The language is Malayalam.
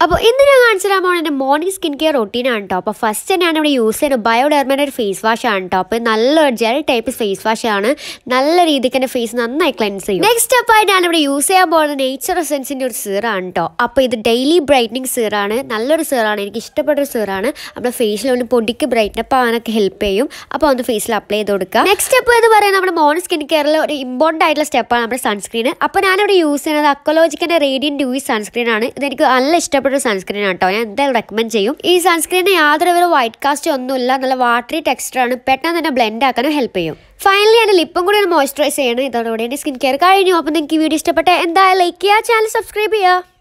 അപ്പോൾ ഇന്ന് ഞാൻ കാണിച്ചു തരാൻ പോകുന്നത് എൻ്റെ മോർണിംഗ് സ്കിൻ കെയർ റൊട്ടീനാണ് കേട്ടോ അപ്പോൾ ഫസ്റ്റ് ഞാൻ ഇവിടെ യൂസ് ചെയ്യുന്നത് ബയോഡെർമയുടെ ഒരു ഫേസ് വാഷ് ആണ് കേട്ടോ അപ്പോൾ നല്ലൊരു ജെൽ ടൈപ്പ് ഫേസ് വാഷ് ആണ് നല്ല രീതിക്ക് എൻ്റെ ഫേസ് നന്നായി ക്ലെൻസ് ചെയ്യും നെക്സ്റ്റ് സ്റ്റെപ്പായി ഞാൻ ഇവിടെ യൂസ് ചെയ്യാൻ പോകുന്നത് നേച്ചർ എസെൻസിൻ്റെ ഒരു സീറാണ് കേട്ടോ അപ്പോൾ ഇത് ഡെയിലി ബ്രൈറ്റനിങ് സീറാണ് നല്ലൊരു സീറാണ് എനിക്ക് ഇഷ്ടപ്പെട്ട ഒരു സീറാണ് നമ്മുടെ ഫേസിൽ ഒന്ന് പൊടിക്ക് ബ്രൈറ്റനപ്പ് ആവാനൊക്കെ ഹെൽപ്പ് ചെയ്യും അപ്പോൾ ഒന്ന് ഫേസിൽ അപ്ലൈ ചെയ്ത് കൊടുക്കുക നെക്സ്റ്റ് സ്റ്റെപ്പ് എന്ന് പറയുന്നത് നമ്മുടെ മോർണിംഗ് സ്കിൻ കെയറിൽ ഒരു ഇമ്പോർട്ടൻ്റ് ആയിട്ടുള്ള സ്റ്റെപ്പാണ് നമ്മുടെ സൺസ്ക്രീൻ അപ്പോൾ ഞാനിവിടെ യൂസ് ചെയ്യുന്നത് അക്കോളജിക്കിൻ്റെ റേഡിയൻ ഡ്യൂയി സൺസ്ക്രീൻ ആണ് ഇതെനിക്ക് നല്ല ഇഷ്ടപ്പെട്ട ഒരു സൺസ്ക്രീൻ ആണ് കേട്ടോ ഞാൻ എന്തായാലും റെക്കമെൻഡ് ചെയ്യും ഈ സൺസ്ക്രീനിന് യാതൊരു വിധ വൈറ്റ് കാസ്റ്റ് ഒന്നുമില്ല നല്ല വാട്ടറി ടെക്സ്ചർ ആണ് പെട്ടെന്ന് തന്നെ ബ്ലെൻഡ് ആക്കാനും ഹെൽപ്പ് ചെയ്യും ഫൈനലി എൻ്റെ ലിപ്പും കൂടി ഒന്ന് മോയ്സ്ചറൈസ് ചെയ്യണം ഇതോടുകൂടി എൻ്റെ സ്കിൻ കെയർ കഴിഞ്ഞു അപ്പോൾ നിങ്ങൾക്ക് ഈ വീഡിയോ ഇഷ്ടപ്പെട്ട എന്തായാലും ലൈക്ക് ചെയ്യുക ചാനൽ സബ്സ്ക്രൈബ് ചെയ്യുക